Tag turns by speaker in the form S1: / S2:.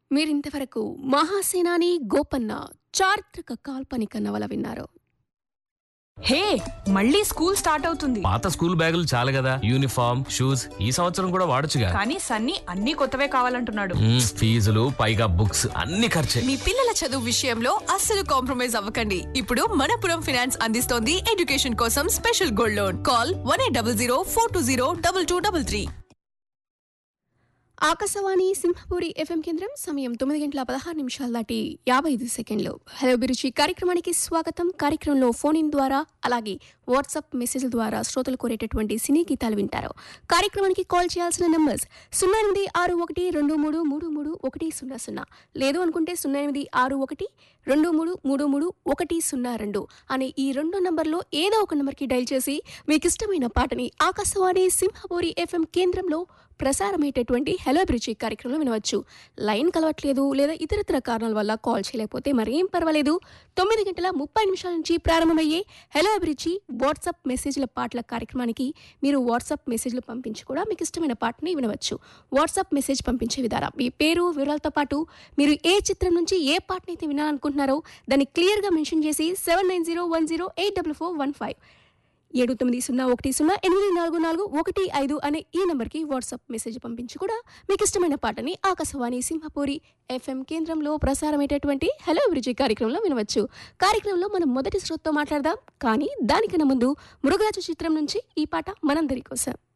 S1: మీరింతవరకు మహాసేనాని గోపన్న చారిత్రక కాల్పనిక నవల విన్నారు
S2: హే మళ్ళీ స్కూల్ స్టార్ట్ అవుతుంది
S3: పాత స్కూల్ బ్యాగులు చాలు కదా యూనిఫామ్ షూస్ ఈ సంవత్సరం కూడా వాడొచ్చుగా
S2: కానీ సన్నీ అన్ని కొత్తవే కావాలంటున్నాడు
S3: మ్మ్, ఫీజులు పైగా బుక్స్ అన్ని ఖర్చే
S4: మీ పిల్లల చదువు విషయంలో అస్సలు కాంప్రమైజ్ అవ్వకండి ఇప్పుడు మనపురం ఫైనాన్స్ అందిస్తోంది ఎడ్యుకేషన్ కోసం special gold loan call one eight double zero four two zero double two double three
S1: Akashvani Simhapuri FM కేంద్రం సమయం తొమ్మిది గంటల పదహారు నిమిషాల దాటి యాభై ఐదు సెకండ్లు హలో బిరుచి కార్యక్రమానికి స్వాగతం కార్యక్రమంలో ఫోన్ ఇన్ ద్వారా అలాగే వాట్సాప్ మెసేజ్ల ద్వారా శ్రోతలు కోరేటటువంటి సినీ గీతాలు వింటారు కార్యక్రమానికి కాల్ చేయాల్సిన నంబర్స్ సున్నా ఎనిమిది ఆరు ఒకటి రెండు మూడు మూడు మూడు ఒకటి సున్నా సున్నా లేదు అనుకుంటే సున్నా ఎనిమిది ఆరు ఒకటి రెండు మూడు మూడు మూడు ఒకటి సున్నా రెండు అనే ఈ రెండో నంబర్లో ఏదో ఒక నంబర్కి డైల్ చేసి మీకు ఇష్టమైన పాటని ఆకాశవాణి సింహపూరి ఎఫ్ఎం కేంద్రంలో ప్రసారమయ్యేటటువంటి హలో అభిరుచి కార్యక్రమంలో వినవచ్చు లైన్ కలవట్లేదు లేదా ఇతరత్ర కారణాల వల్ల కాల్ చేయలేకపోతే మరేం పర్వాలేదు తొమ్మిది గంటల ముప్పై నిమిషాల నుంచి ప్రారంభమయ్యే హలో అభిరుచి వాట్సాప్ మెసేజ్ల పాటల కార్యక్రమానికి మీరు వాట్సాప్ మెసేజ్లు పంపించి కూడా మీకు ఇష్టమైన పాటని వినవచ్చు వాట్సాప్ మెసేజ్ పంపించే విధానం మీ పేరు వివరాలతో పాటు మీరు ఏ చిత్రం నుంచి ఏ పాటని అయితే వినాలనుకుంటున్నారో దాన్ని క్లియర్గా మెన్షన్ చేసి seven nine zero one zero eight double four one five ఏడు తొమ్మిది సున్నా ఒకటి సున్నా ఎనిమిది నాలుగు నాలుగు ఒకటి ఐదు అనే ఈ నెంబర్కి వాట్సాప్ మెసేజ్ పంపించి కూడా మీకు ఇష్టమైన పాటని ఆకాశవాణి సింహపూరి ఎఫ్ఎం కేంద్రంలో ప్రసారమయ్యేటటువంటి హలో అభిరుచి కార్యక్రమంలో వినవచ్చు కార్యక్రమంలో మనం మొదటి శ్రోతతో మాట్లాడదాం కానీ దానికన్నా ముందు మృగరాజు చిత్రం నుంచి ఈ పాట మనందరి కోసం